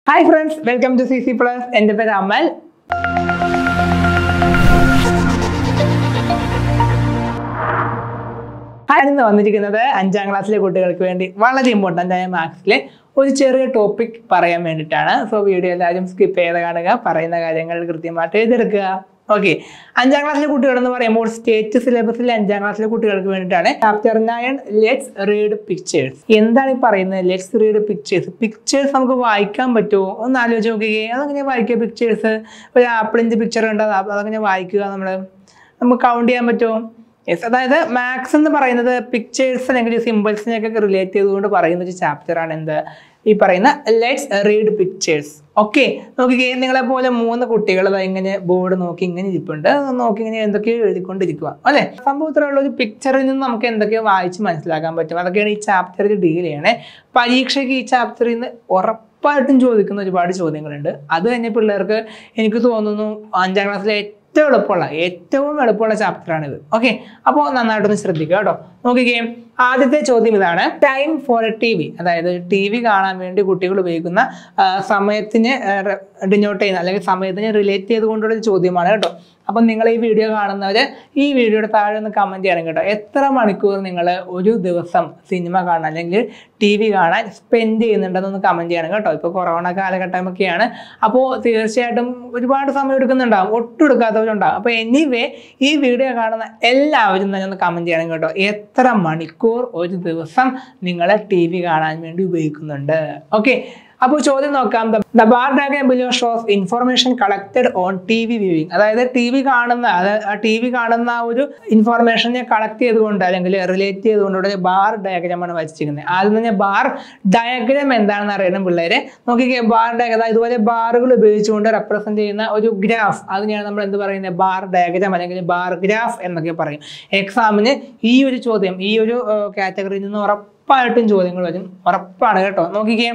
hi friends welcome to C C plus എൻ്റെ പേര് അമൽ ഞാനിന്ന് വന്നിരിക്കുന്നത് അഞ്ചാം ക്ലാസ്സിലെ കുട്ടികൾക്ക് വേണ്ടി വളരെ ഇമ്പോർട്ടൻ്റ് ആയ മാത്സിലെ ഒരു ചെറിയ ടോപ്പിക് പറയാൻ വേണ്ടിയിട്ടാണ് സോ വീഡിയോ എല്ലാവരും സ്കിപ്പ് ചെയ്ത് കാണുക പറയുന്ന കാര്യങ്ങൾ കൃത്യമായിട്ട് എഴുതെടുക്കുക ഓക്കെ അഞ്ചാം ക്ലാസ്സിലെ കുട്ടികളെന്ന് പറയുമ്പോൾ സ്റ്റേറ്റ് സിലബസിലെ അഞ്ചാം ക്ലാസ്സിലെ കുട്ടികൾക്ക് വേണ്ടിയിട്ടാണ് chapter nine let's read pictures എന്താണ് ഈ പറയുന്നത് ലെറ്റ്സ് റീഡ് പിക്ചേഴ്സ് പിക്ചേഴ്സ് നമുക്ക് വായിക്കാൻ പറ്റുമോ ഒന്ന് ആലോചിച്ച് നോക്കുകയെ അതെങ്ങനെ വായിക്കുക പിക്ചേഴ്സ് ഒരു ആപ്പിളിൻ്റെ പിക്ചർ ഉണ്ട് അത് അതങ്ങനെ വായിക്കുക നമ്മൾ നമുക്ക് കൗണ്ട് ചെയ്യാൻ പറ്റുമോ യെസ് അതായത് മാത്സ് എന്ന് പറയുന്നത് പിക്ചേഴ്സ് അല്ലെങ്കിൽ സിമ്പിൾസിനെയൊക്കെ റിലേറ്റ് ചെയ്തുകൊണ്ട് പറയുന്ന ഒരു ചാപ്റ്ററാണ് എന്ത് ഈ പറയുന്ന ലെറ്റ്സ് റീഡ് പിക്ചേഴ്സ് ഓക്കെ നോക്കിക്കേ നിങ്ങളെ പോലെ മൂന്ന് കുട്ടികൾ ദാ ഇങ്ങനെ ബോർഡ് നോക്കി ഇങ്ങനെ ഇരിപ്പുണ്ട് അത് നോക്കി ഇങ്ങനെ എന്തൊക്കെയോ എഴുതിക്കൊണ്ടിരിക്കുക അല്ലേ സംഭവത്തിലുള്ള ഒരു പിക്ചറിൽ നിന്ന് നമുക്ക് എന്തൊക്കെയോ വായിച്ച് മനസ്സിലാക്കാൻ പറ്റും അതൊക്കെയാണ് ഈ ചാപ്റ്ററിൽ ഡീൽ ചെയ്യണേ പരീക്ഷയ്ക്ക് ഈ ചാപ്റ്ററിൽ നിന്ന് ഉറപ്പായിട്ടും ചോദിക്കുന്ന ഒരുപാട് ചോദ്യങ്ങളുണ്ട് അത് തന്നെ പിള്ളേർക്ക് എനിക്ക് തോന്നുന്നു അഞ്ചാം ക്ലാസ്സിലെ ഏറ്റവും എളുപ്പമുള്ള ഏറ്റവും എളുപ്പമുള്ള ചാപ്റ്ററാണിത് ഓക്കെ അപ്പോൾ നന്നായിട്ടൊന്ന് ശ്രദ്ധിക്കുക കേട്ടോ നോക്കിക്കേ ആദ്യത്തെ ചോദ്യം ഇതാണ് time for a T V അതായത് ടി വി കാണാൻ വേണ്ടി കുട്ടികൾ ഉപയോഗിക്കുന്ന ആ, സമയത്തിന് ഡിനോട്ട് ചെയ്യുന്ന അല്ലെങ്കിൽ സമയത്തിന് റിലേറ്റ് ചെയ്തുകൊണ്ടുള്ള ഒരു ചോദ്യമാണ് കേട്ടോ അപ്പം നിങ്ങൾ ഈ വീഡിയോ കാണുന്നവർ ഈ വീഡിയോയുടെ താഴെ ഒന്ന് കമൻറ്റ് ചെയ്യണം കേട്ടോ എത്ര മണിക്കൂർ നിങ്ങൾ ഒരു ദിവസം സിനിമ കാണാൻ അല്ലെങ്കിൽ ടി വി കാണാൻ സ്പെൻഡ് ചെയ്യുന്നുണ്ടെന്നൊന്ന് കമൻറ്റ് ചെയ്യണം കേട്ടോ ഇപ്പോൾ കൊറോണ കാലഘട്ടമൊക്കെയാണ് അപ്പോൾ തീർച്ചയായിട്ടും ഒരുപാട് സമയം എടുക്കുന്നുണ്ടാവും ഒട്ടും എടുക്കാത്തവരുണ്ടാവും അപ്പോൾ എനിവേ ഈ വീഡിയോ കാണുന്ന എല്ലാവരും തന്നെ ഒന്ന് കമൻറ്റ് ചെയ്യണം കേട്ടോ എത്ര മണിക്കൂർ ഒരു ദിവസം നിങ്ങൾ ടി വി കാണാൻ വേണ്ടി ഉപയോഗിക്കുന്നുണ്ട് ഓക്കെ അപ്പോൾ ചോദ്യം നോക്കാം the bar diagram below shows information collected on T V viewing അതായത് ടി വി കാണുന്ന അതായത് ആ ടി വി കാണുന്ന ആ ഒരു ഇൻഫർമേഷനെ കളക്ട് ചെയ്തുകൊണ്ട് അല്ലെങ്കിൽ റിലേറ്റ് ചെയ്തുകൊണ്ട് ഒരു ബാർ ഡയഗ്രാമാണ് വച്ചിരിക്കുന്നത് ആദ്യം തന്നെ ബാർ ഡയഗ്രാം എന്താണെന്ന് അറിയണം പിള്ളേരെ നോക്കിക്കേ ബാർ ഡയഗ്രാം ഇതുപോലെ ബാറുകൾ ഉപയോഗിച്ചുകൊണ്ട് റെപ്രസെന്റ് ചെയ്യുന്ന ഒരു ഗ്രാഫ് അതിനെയാണ് നമ്മൾ എന്ത് പറയുന്നത് ബാർ ഡയഗ്രാം അല്ലെങ്കിൽ ബാർ ഗ്രാഫ് എന്നൊക്കെ പറയും എക്സാമിന് ഈ ഒരു ചോദ്യം ഈ ഒരു കാറ്റഗറിയിൽ നിന്ന് ഉറപ്പായിട്ടും ചോദ്യങ്ങൾ വരും ഉറപ്പാണ് കേട്ടോ നോക്കിക്കേ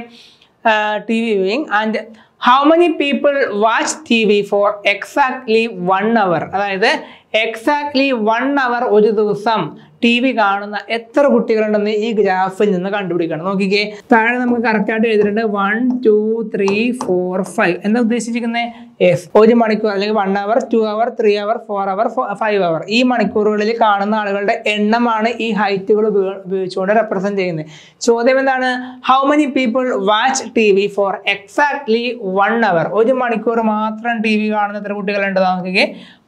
T V viewing and how many people watch T V for exactly one hour അതായത് എക്സാക്ട്ലി വൺ അവർ ഒരു ദിവസം ടി വി കാണുന്ന എത്ര കുട്ടികളുണ്ടെന്ന് ഈ ഗ്രാഫിൽ നിന്ന് കണ്ടുപിടിക്കണം നോക്കിക്കേ താഴെ നമുക്ക് കറക്റ്റായിട്ട് എഴുതിയിട്ടുണ്ട് one two three four five എന്താ ഉദ്ദേശിച്ചിരിക്കുന്നത് യെസ് ഒരു മണിക്കൂർ അല്ലെങ്കിൽ one hour two hour three hour four hour five hour ഈ മണിക്കൂറുകളിൽ കാണുന്ന ആളുകളുടെ എണ്ണമാണ് ഈ ഹൈറ്റുകൾ ഉപയോഗിച്ചുകൊണ്ട് റെപ്രസെന്റ് ചെയ്യുന്നത് ചോദ്യം എന്താണ് how many people watch T V for exactly one hour ഒരു മണിക്കൂർ മാത്രം ടി വി കാണുന്ന എത്ര കുട്ടികളുണ്ട് നോക്കിക്കേ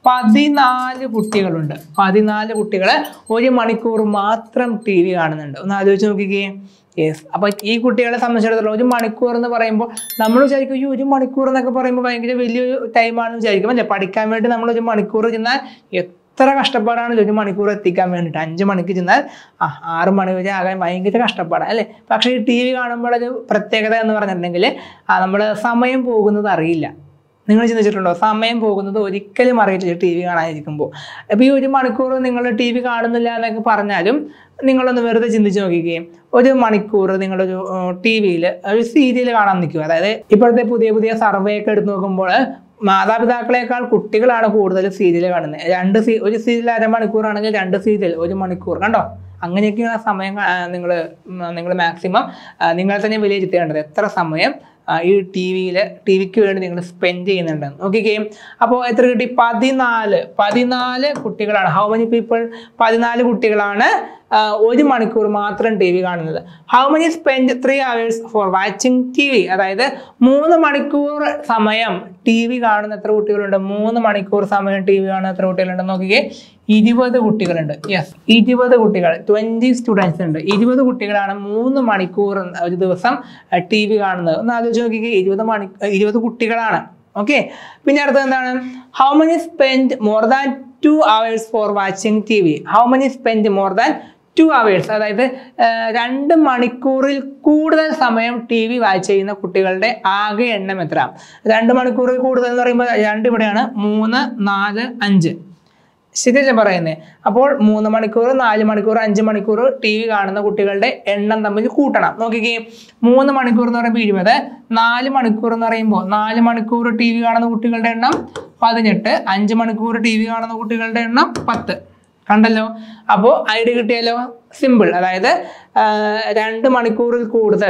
പതിനാല് കുട്ടികളുണ്ട് പതിനാല് കുട്ടികൾ ഒരു മണിക്കൂർ മാത്രം ടി വി കാണുന്നുണ്ട് ഒന്ന് ആലോചിച്ച് നോക്കിക്കേ യെസ് അപ്പോൾ ഈ കുട്ടികളെ സംബന്ധിച്ചിടത്തോളം ഒരു മണിക്കൂർ എന്ന് പറയുമ്പോൾ നമ്മൾ വിചാരിക്കും ഈ ഒരു മണിക്കൂർ എന്നൊക്കെ പറയുമ്പോൾ ഭയങ്കര വലിയൊരു ടൈമാണെന്ന് വിചാരിക്കും അല്ലേ പഠിക്കാൻ വേണ്ടി നമ്മൾ ഒരു മണിക്കൂർ ചെന്നാൽ എത്ര കഷ്ടപ്പാടാണ് ഒരു മണിക്കൂർ എത്തിക്കാൻ വേണ്ടിയിട്ട് അഞ്ച് മണിക്ക് ചെന്നാൽ ആ ആറ് മണി വരെ ആകാൻ ഭയങ്കര കഷ്ടപ്പാടാണ് അല്ലേ പക്ഷേ ഈ ടി വി കാണുമ്പോൾ ഒരു പ്രത്യേകത എന്ന് പറഞ്ഞിട്ടുണ്ടെങ്കിൽ നമ്മൾ സമയം പോകുന്നത് അറിയില്ല നിങ്ങൾ ചിന്തിച്ചിട്ടുണ്ടോ സമയം പോകുന്നത് ഒരിക്കലും അറിയില്ല ടി വി കാണാനിരിക്കുമ്പോൾ അപ്പോൾ ഈ ഒരു മണിക്കൂർ നിങ്ങൾ ടി വി കാണുന്നില്ല എന്നൊക്കെ പറഞ്ഞാലും നിങ്ങളൊന്ന് വെറുതെ ചിന്തിച്ച് നോക്കുകയും ഒരു മണിക്കൂർ നിങ്ങളൊരു ടി വിയിൽ ഒരു സീരിയൽ കാണാൻ നിൽക്കുക അതായത് ഇപ്പോഴത്തെ പുതിയ പുതിയ സർവേ ഒക്കെ എടുത്ത് നോക്കുമ്പോൾ മാതാപിതാക്കളെക്കാൾ കുട്ടികളാണ് കൂടുതൽ സീരിയൽ കാണുന്നത് രണ്ട് സീ ഒരു സീരിയൽ അരമണിക്കൂറാണെങ്കിൽ രണ്ട് സീരിയൽ ഒരു മണിക്കൂർ കണ്ടോ അങ്ങനെയൊക്കെയാണ് സമയം നിങ്ങൾ നിങ്ങൾ മാക്സിമം നിങ്ങൾ തന്നെ വിലയിരുത്തേണ്ടത് എത്ര സമയം ആ, ഈ ടി വിയിൽ ടി വിക്ക് വേണ്ടി നിങ്ങൾ സ്പെൻഡ് ചെയ്യുന്നുണ്ട് നോക്കിക്കേ അപ്പോൾ എത്ര കിട്ടി പതിനാല് പതിനാല് കുട്ടികളാണ് ഹൗ മെനി പീപ്പിൾ പതിനാല് കുട്ടികളാണ് ആ, ഒരു മണിക്കൂർ മാത്രം ടി വി കാണുന്നത് how many spend three hours for watching T V അതായത് മൂന്ന് മണിക്കൂർ സമയം ടി വി കാണുന്ന എത്ര കുട്ടികളുണ്ട് മൂന്ന് മണിക്കൂർ സമയം ടി വി കാണുന്ന എത്ര കുട്ടികളുണ്ട് നോക്കിക്കേ ഇരുപത് കുട്ടികളുണ്ട് യെസ് ഇരുപത് കുട്ടികൾ ട്വൻറ്റി സ്റ്റുഡൻസ് ഉണ്ട് ഇരുപത് കുട്ടികളാണ് മൂന്ന് മണിക്കൂർ ഒരു ദിവസം ടി വി കാണുന്നത് ഒന്ന് ആലോചിച്ച് നോക്കിക്കേ ഇരുപത് മണി ഇരുപത് കുട്ടികളാണ് ഓക്കെ പിന്നെ അടുത്തത് എന്താണ് how many spend more than two hours for watching T V how many spend more than two hours അതായത് ആ, രണ്ട് മണിക്കൂറിൽ കൂടുതൽ സമയം ടി വി വാച്ച് ചെയ്യുന്ന കുട്ടികളുടെ ആകെ എണ്ണം എത്ര രണ്ട് മണിക്കൂറിൽ കൂടുതൽ എന്ന് പറയുമ്പോൾ രണ്ട് ഇവിടെയാണ് മൂന്ന് നാല് അഞ്ച് ശരിയല്ലേ പറയുന്നത് അപ്പോൾ മൂന്ന് മണിക്കൂർ നാല് മണിക്കൂർ അഞ്ച് മണിക്കൂർ ടി വി കാണുന്ന കുട്ടികളുടെ എണ്ണം തമ്മിൽ കൂട്ടണം നോക്കിക്കേ മൂന്ന് മണിക്കൂർ എന്ന് പറയുമ്പോൾ ഇരുപത് നാല് മണിക്കൂർ എന്ന് പറയുമ്പോൾ നാല് മണിക്കൂർ ടി വി കാണുന്ന കുട്ടികളുടെ എണ്ണം പതിനെട്ട് അഞ്ച് മണിക്കൂർ ടി വി കാണുന്ന കുട്ടികളുടെ എണ്ണം പത്ത് കണ്ടല്ലോ അപ്പോൾ ഐഡിയ കിട്ടിയാലോ സിമ്പിൾ അതായത് ആ, രണ്ട് മണിക്കൂറിൽ കൂടുതൽ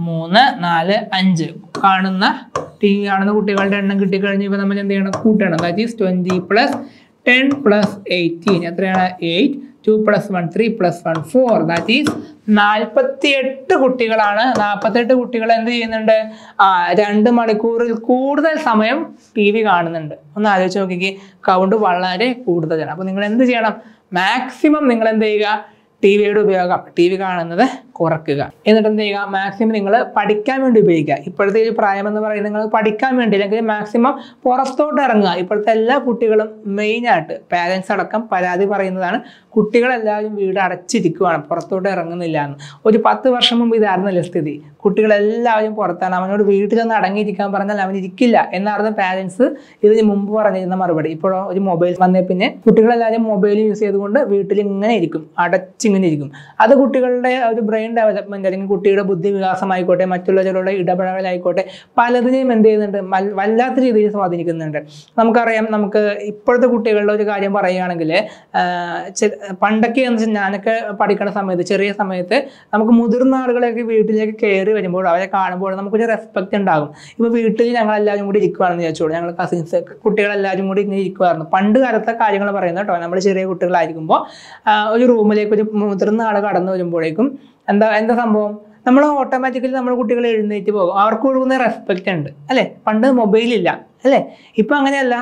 മൂന്ന് നാല് അഞ്ച് കാണുന്ന ടി വി കാണുന്ന കുട്ടികളുടെ എണ്ണം കിട്ടിക്കഴിഞ്ഞ് ഇപ്പോൾ നമ്മൾ എന്ത് ചെയ്യണം കൂട്ടണം that is twenty plus ten plus eighteen എത്രയാണ് eight two plus one three plus one four that is നാൽപ്പത്തി എട്ട് കുട്ടികളാണ് നാൽപ്പത്തെട്ട് കുട്ടികൾ എന്ത് ചെയ്യുന്നുണ്ട് ആ രണ്ട് മണിക്കൂറിൽ കൂടുതൽ സമയം ടി വി കാണുന്നുണ്ട് ഒന്ന് ആലോചിച്ച് നോക്കിക്കേ കൗണ്ട് വളരെ കൂടുതലാണ് അപ്പോൾ നിങ്ങൾ എന്ത് ചെയ്യണം മാക്സിമം നിങ്ങൾ എന്ത് ചെയ്യുക ടി വിയുടെ ഉപയോഗം ടി വി കാണുന്നത് കുറയ്ക്കുക എന്നിട്ട് എന്ത് ചെയ്യുക മാക്സിമം നിങ്ങൾ പഠിക്കാൻ വേണ്ടി ഉപയോഗിക്കുക ഇപ്പോഴത്തെ ഒരു പ്രായം എന്ന് പറയുന്നത് നിങ്ങൾ പഠിക്കാൻ വേണ്ടി അല്ലെങ്കിൽ മാക്സിമം പുറത്തോട്ട് ഇറങ്ങുക ഇപ്പോഴത്തെ എല്ലാ കുട്ടികളും മെയിനായിട്ട് പാരൻസ് അടക്കം പരാതി പറയുന്നതാണ് കുട്ടികളെല്ലാവരും വീട് അടച്ചിരിക്കുവാണ് പുറത്തോട്ട് ഇറങ്ങുന്നില്ല എന്ന് ഒരു പത്ത് വർഷം മുമ്പ് ഇതായിരുന്നല്ലേ സ്ഥിതി കുട്ടികളെല്ലാവരും പുറത്താണ് അവനോട് വീട്ടിലൊന്ന് അടങ്ങിയിരിക്കാൻ പറഞ്ഞാൽ അവൻ ഇരിക്കില്ല എന്നായിരുന്നു പാരൻസ് ഇതിന് മുമ്പ് പറഞ്ഞിരുന്ന മറുപടി ഇപ്പോഴോ ഒരു മൊബൈൽ വന്നേ പിന്നെ കുട്ടികളെല്ലാവരും മൊബൈൽ യൂസ് ചെയ്തുകൊണ്ട് വീട്ടിൽ ഇങ്ങനെ ഇരിക്കും അടച്ചിങ്ങനെ ഇരിക്കും അത് കുട്ടികളുടെ ഒരു ബ്രെയിൻ ഡെവലപ്മെന്റ് അല്ലെങ്കിൽ കുട്ടിയുടെ ബുദ്ധി വികാസമായിക്കോട്ടെ മറ്റുള്ളവരുടെ ഇടപെടലായിക്കോട്ടെ പലതിനെയും എന്ത് ചെയ്യുന്നുണ്ട് മൽ- വല്ലാത്ത രീതിയിൽ സ്വാധീനിക്കുന്നുണ്ട് നമുക്കറിയാം നമുക്ക് ഇപ്പോഴത്തെ കുട്ടികളുടെ ഒരു കാര്യം പറയുകയാണെങ്കിൽ പണ്ടൊക്കെ എന്ന് വെച്ചാൽ ഞാനൊക്കെ പഠിക്കുന്ന സമയത്ത് ചെറിയ സമയത്ത് നമുക്ക് മുതിർന്ന ആളുകളെയൊക്കെ വീട്ടിലേക്ക് കയറി വരുമ്പോൾ അവരെ കാണുമ്പോൾ നമുക്കൊരു റെസ്പെക്റ്റ് ഉണ്ടാകും ഇപ്പോൾ വീട്ടിൽ ഞങ്ങൾ എല്ലാവരും കൂടി ഇരിക്കുവാണെന്ന് വിചാരിച്ചോളൂ ഞങ്ങൾ കസിൻസ് കുട്ടികളെല്ലാവരും കൂടി ഇങ്ങനെ ഇരിക്കുമായിരുന്നു പണ്ട് കാലത്തെ കാര്യങ്ങൾ പറയുന്നത് കേട്ടോ നമ്മൾ ചെറിയ കുട്ടികളായിരിക്കുമ്പോൾ ആ, ഒരു റൂമിലേക്ക് ഒരു മുതിർന്ന ആൾ കടന്നു വരുമ്പോഴേക്കും എന്താ എന്താ സംഭവം നമ്മൾ ഓട്ടോമാറ്റിക്കലി നമ്മൾ കുട്ടികൾ എഴുന്നേറ്റ് പോകും അവർക്ക് കൊടുക്കുന്ന റെസ്പെക്റ്റ് ഉണ്ട് അല്ലേ പണ്ട് മൊബൈലില്ല അല്ലേ ഇപ്പം അങ്ങനെയല്ല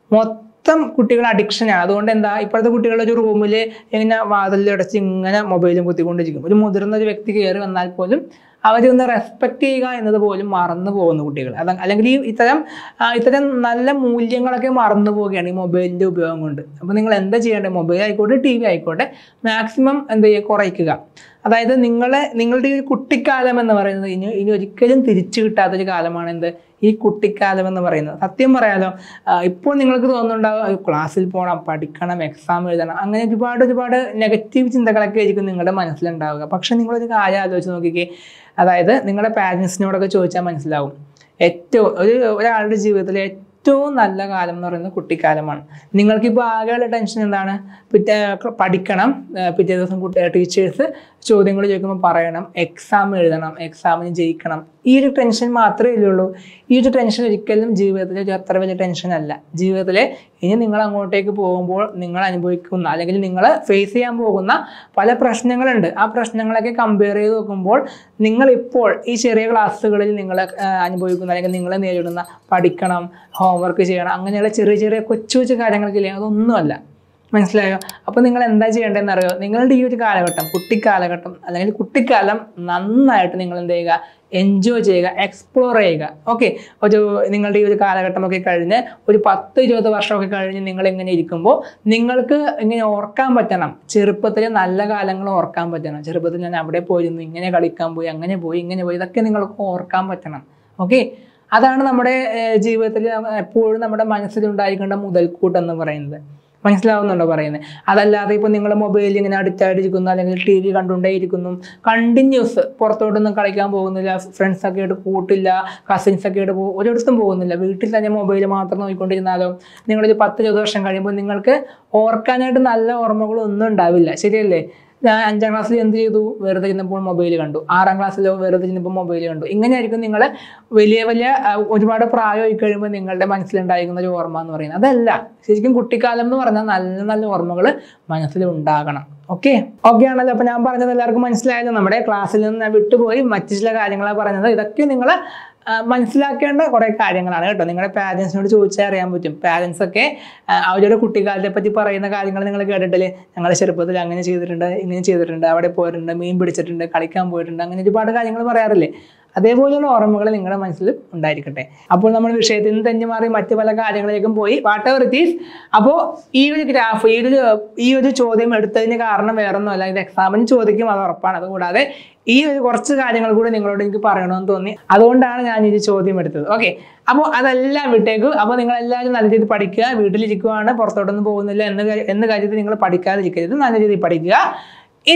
മൊത്തം കുട്ടികൾ അഡിക്ഷനാണ് അതുകൊണ്ട് എന്താ ഇപ്പോഴത്തെ കുട്ടികൾ ഒരു റൂമിൽ ഇങ്ങനെ വാതിലടച്ച് ഇങ്ങനെ മൊബൈലും കുത്തിക്കൊണ്ടിരിക്കും ഒരു മുതിർന്ന ഒരു വ്യക്തി കയറി വന്നാൽ പോലും അവരെ ഒന്ന് റെസ്പെക്ട് ചെയ്യുക എന്നത് പോലും മറന്നു പോകുന്ന കുട്ടികൾ അത് അല്ലെങ്കിൽ ഈ ഇത്തരം ആ, ഇത്തരം നല്ല മൂല്യങ്ങളൊക്കെ മറന്നു പോവുകയാണ് ഈ മൊബൈലിൻ്റെ ഉപയോഗം കൊണ്ട് അപ്പോൾ നിങ്ങൾ എന്താ ചെയ്യേണ്ടത് മൊബൈൽ ആയിക്കോട്ടെ ടി വി ആയിക്കോട്ടെ മാക്സിമം എന്ത് ചെയ്യുക കുറയ്ക്കുക അതായത് നിങ്ങളെ നിങ്ങളുടെ ഈ ഒരു കുട്ടിക്കാലം എന്ന് പറയുന്നത് ഇനി ഇനി ഒരിക്കലും തിരിച്ചു കിട്ടാത്തൊരു കാലമാണ് എന്ത് ഈ കുട്ടിക്കാലം എന്ന് പറയുന്നത് സത്യം പറയാലോ ആ, ഇപ്പോൾ നിങ്ങൾക്ക് തോന്നുന്നുണ്ടാവും "അയ്യോ, ക്ലാസ്സിൽ പോകണം പഠിക്കണം എക്സാം എഴുതണം അങ്ങനെ ഒരുപാട് ഒരുപാട് നെഗറ്റീവ് ചിന്തകളൊക്കെ ആയിരിക്കും നിങ്ങളുടെ മനസ്സിലുണ്ടാവുക പക്ഷെ നിങ്ങളൊരു കാര്യം ആലോചിച്ച് നോക്കിക്കേ അതായത് നിങ്ങളുടെ പാരൻസിനോടൊക്കെ ചോദിച്ചാൽ മനസ്സിലാവും ഏറ്റവും ഒരു ഒരാളുടെ ജീവിതത്തിലെ ഏറ്റവും നല്ല കാലം എന്ന് പറയുന്നത് കുട്ടിക്കാലമാണ് നിങ്ങൾക്കിപ്പോൾ ആകെയുള്ള ടെൻഷൻ എന്താണ് പിറ്റേ പഠിക്കണം ആ, പിറ്റേ ദിവസം കുട്ടി ടീച്ചേഴ്സ് ചോദ്യങ്ങൾ ചോദിക്കുമ്പോൾ പറയണം എക്സാം എഴുതണം എക്സാമിന് ജയിക്കണം ഈ ഒരു ടെൻഷൻ മാത്രമേ ഇല്ലുള്ളൂ ഈ ഒരു ടെൻഷൻ ഒരിക്കലും ജീവിതത്തിലെ ഒരു അത്ര വലിയ ടെൻഷൻ അല്ല ജീവിതത്തിലെ ഇനി നിങ്ങൾ അങ്ങോട്ടേക്ക് പോകുമ്പോൾ നിങ്ങൾ അനുഭവിക്കുന്ന അല്ലെങ്കിൽ നിങ്ങൾ ഫേസ് ചെയ്യാൻ പോകുന്ന പല പ്രശ്നങ്ങളുണ്ട് ആ പ്രശ്നങ്ങളൊക്കെ കമ്പയർ ചെയ്ത് നോക്കുമ്പോൾ നിങ്ങളിപ്പോൾ ഈ ചെറിയ ക്ലാസ്സുകളിൽ നിങ്ങൾ അനുഭവിക്കുന്ന അല്ലെങ്കിൽ നിങ്ങൾ നേരിടുന്ന പഠിക്കണം ഹോംവർക്ക് ചെയ്യണം അങ്ങനെയുള്ള ചെറിയ ചെറിയ കൊച്ചു കൊച്ചു കാര്യങ്ങൾക്കില്ലേ അതൊന്നുമല്ല മനസ്സിലായോ അപ്പോൾ നിങ്ങൾ എന്താ ചെയ്യേണ്ടതെന്ന് അറിയോ നിങ്ങളുടെ ഈ ഒരു കാലഘട്ടം കുട്ടിക്കാലഘട്ടം അല്ലെങ്കിൽ കുട്ടിക്കാലം നന്നായിട്ട് നിങ്ങൾ എന്ത് ചെയ്യുക എൻജോയ് ചെയ്യുക എക്സ്പ്ലോർ ചെയ്യുക ഓക്കെ ഒരു നിങ്ങളുടെ ഈ ഒരു കാലഘട്ടമൊക്കെ കഴിഞ്ഞ് ഒരു പത്ത് ഇരുപത് വർഷമൊക്കെ കഴിഞ്ഞ് നിങ്ങൾ ഇങ്ങനെ ഇരിക്കുമ്പോൾ നിങ്ങൾക്ക് ഇങ്ങനെ ഓർക്കാൻ പറ്റണം ചെറുപ്പത്തിൽ നല്ല കാലങ്ങൾ ഓർക്കാൻ പറ്റണം ചെറുപ്പത്തിൽ ഞാൻ അവിടെ പോയിരുന്നു ഇങ്ങനെ കളിക്കാൻ പോയി അങ്ങനെ പോയി ഇങ്ങനെ പോയി ഇതൊക്കെ നിങ്ങൾക്ക് ഓർക്കാൻ പറ്റണം ഓക്കെ അതാണ് നമ്മുടെ ഏഹ്, ജീവിതത്തിൽ എപ്പോഴും നമ്മുടെ മനസ്സിലുണ്ടായിരിക്കേണ്ട മുതൽക്കൂട്ട് എന്ന് പറയുന്നത് മനസ്സിലാവുന്നുണ്ടോ പറയുന്നത് അതല്ലാതെ ഇപ്പോൾ നിങ്ങൾ മൊബൈലിൽ ഇങ്ങനെ അഡിക്റ്റായിട്ടിരിക്കുന്നു അല്ലെങ്കിൽ ടി വി കണ്ടുകൊണ്ടേ ഇരിക്കുന്നു കണ്ടിന്യൂസ് പുറത്തോട്ടൊന്നും കളിക്കാൻ പോകുന്നില്ല ഫ്രണ്ട്സൊക്കെ ആയിട്ട് കൂട്ടില്ല കസിൻസൊക്കെ ആയിട്ട് പോകും ഒരിടത്തും പോകുന്നില്ല വീട്ടിൽ തന്നെ മൊബൈൽ മാത്രം നോക്കിക്കൊണ്ടിരുന്നാലോ നിങ്ങളൊരു പത്ത് ഇരുപത് വർഷം കഴിയുമ്പോൾ നിങ്ങൾക്ക് ഓർക്കാനായിട്ട് നല്ല ഓർമ്മകളൊന്നും ഉണ്ടാവില്ല ശരിയല്ലേ ഞാൻ അഞ്ചാം ക്ലാസ്സിൽ എന്ത് ചെയ്തു വെറുതെ ഇരുന്നപ്പോൾ മൊബൈൽ കണ്ടു ആറാം ക്ലാസ്സിലോ വെറുതെ ഇരുന്നപ്പോൾ മൊബൈൽ കണ്ടു ഇങ്ങനെയായിരിക്കും നിങ്ങൾ വലിയ വലിയ ആ, ഒരുപാട് പ്രായമായി കഴിയുമ്പോൾ നിങ്ങളുടെ മനസ്സിലുണ്ടായിരിക്കുന്ന ഒരു ഓർമ്മ എന്ന് പറയുന്നത് അതല്ല ശരിക്കും കുട്ടിക്കാലം എന്ന് പറഞ്ഞാൽ നല്ല നല്ല ഓർമ്മകൾ മനസ്സിൽ ഉണ്ടാകണം ഓക്കെ ഓക്കെ ആണല്ലോ അപ്പോൾ ഞാൻ പറഞ്ഞത് എല്ലാവർക്കും മനസ്സിലായല്ലോ നമ്മുടെ ക്ലാസ്സിൽ നിന്ന് ഞാൻ വിട്ടുപോയി മറ്റു ചില കാര്യങ്ങളാണ് പറഞ്ഞത് ഇതൊക്കെ നിങ്ങൾ മനസ്സിലാക്കേണ്ട കുറേ കാര്യങ്ങളാണ് കേട്ടോ നിങ്ങളുടെ പാരൻസിനോട് ചോദിച്ചാൽ അറിയാൻ പറ്റും പാരൻസ് ഒക്കെ ആ, അവരുടെ കുട്ടിക്കാലത്തെ പറ്റി പറയുന്ന കാര്യങ്ങൾ നിങ്ങൾ കേട്ടിട്ടില്ലേ ഞങ്ങളുടെ ചെറുപ്പത്തിൽ അങ്ങനെ ചെയ്തിട്ടുണ്ട് ഇങ്ങനെ ചെയ്തിട്ടുണ്ട് അവിടെ പോയിട്ടുണ്ട് മീൻ പിടിച്ചിട്ടുണ്ട് കളിക്കാൻ പോയിട്ടുണ്ട് അങ്ങനെ ഒരുപാട് കാര്യങ്ങൾ പറയാറില്ലേ അതേപോലെയുള്ള ഓർമ്മകൾ നിങ്ങളുടെ മനസ്സിൽ ഉണ്ടായിരിക്കട്ടെ അപ്പോൾ നമ്മൾ വിഷയത്തിൽ നിന്ന് തന്നെ മാറി മറ്റു പല കാര്യങ്ങളിലേക്കും പോയി വാട്ട് എവർ ഇറ്റ് ഈസ് അപ്പോൾ ഈ ഒരു ഗ്രാഫ് ഈ ഒരു ഈ ഒരു ചോദ്യം എടുത്തതിന് കാരണം വേറൊന്നുമല്ല ഇത് എക്സാമിന് ചോദിക്കും അത് ഉറപ്പാണ് അതുകൂടാതെ ഈ ഒരു കുറച്ച് കാര്യങ്ങൾ കൂടി നിങ്ങളോട് എനിക്ക് പറയണമെന്ന് തോന്നി അതുകൊണ്ടാണ് ഞാൻ ഈ ചോദ്യം എടുത്തത് ഓക്കെ അപ്പോൾ അതെല്ലാം വിട്ടേക്കും അപ്പോൾ നിങ്ങൾ എല്ലാവരും നല്ല രീതിയിൽ പഠിക്കുക വീട്ടിലിരിക്കുവാണ് പുറത്തോട്ടൊന്നും പോകുന്നില്ല എന്ന് കരു- എന്ന് കരുതി നിങ്ങൾ പഠിക്കാതിരിക്കരുത് നല്ല രീതിയിൽ പഠിക്കുക ഇനി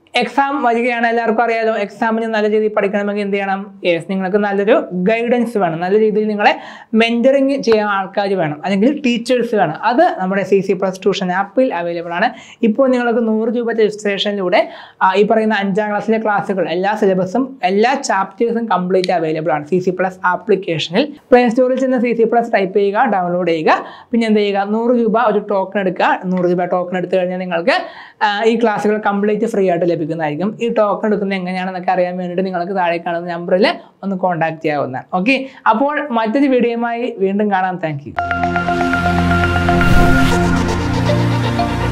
എക്സാം വരികയാണ് എല്ലാവർക്കും അറിയാലോ എക്സാമിന് നല്ല രീതിയിൽ പഠിക്കണമെങ്കിൽ എന്ത് ചെയ്യണം യെസ് നിങ്ങൾക്ക് നല്ലൊരു ഗൈഡൻസ് വേണം നല്ല രീതിയിൽ നിങ്ങളെ മെൻറ്ററിങ് ചെയ്യാൻ ആൾക്കാർ വേണം അല്ലെങ്കിൽ ടീച്ചേഴ്സ് വേണം അത് നമ്മുടെ സി സി പ്ലസ് ട്യൂഷൻ ആപ്പിൽ അവൈലബിൾ ആണ് ഇപ്പോൾ നിങ്ങൾക്ക് നൂറ് രൂപ രജിസ്ട്രേഷനിലൂടെ ആ, ഈ പറയുന്ന അഞ്ചാം ക്ലാസ്സിലെ ക്ലാസ്സുകൾ എല്ലാ സിലബസും എല്ലാ ചാപ്റ്റേഴ്സും കംപ്ലീറ്റ് അവൈലബിൾ ആണ് സി സി പ്ലസ് ആപ്ലിക്കേഷനിൽ പ്ലേ സ്റ്റോറിൽ ചെന്ന് സി സി പ്ലസ് ടൈപ്പ് ചെയ്യുക ഡൗൺലോഡ് ചെയ്യുക പിന്നെ എന്ത് ചെയ്യുക നൂറ് രൂപ ഒരു ടോക്കൺ എടുക്കുക നൂറ് രൂപ ടോക്കൺ എടുത്തു കഴിഞ്ഞാൽ നിങ്ങൾക്ക് ആ, ഈ ക്ലാസ്സുകൾ കംപ്ലീറ്റ് ഫ്രീ ആയിട്ട് ലഭിക്കുന്നതായിരിക്കും ഈ ടോക്കൺ എടുക്കുന്നത് എങ്ങനെയാണെന്നൊക്കെ അറിയാൻ വേണ്ടിയിട്ട് നിങ്ങൾക്ക് താഴെ കാണുന്ന നമ്പറിൽ ഒന്ന് കോൺടാക്ട് ചെയ്യാവുന്നതാണ് ഓക്കെ അപ്പോൾ മറ്റൊരു വീഡിയോയുമായി വീണ്ടും കാണാം താങ്ക് യു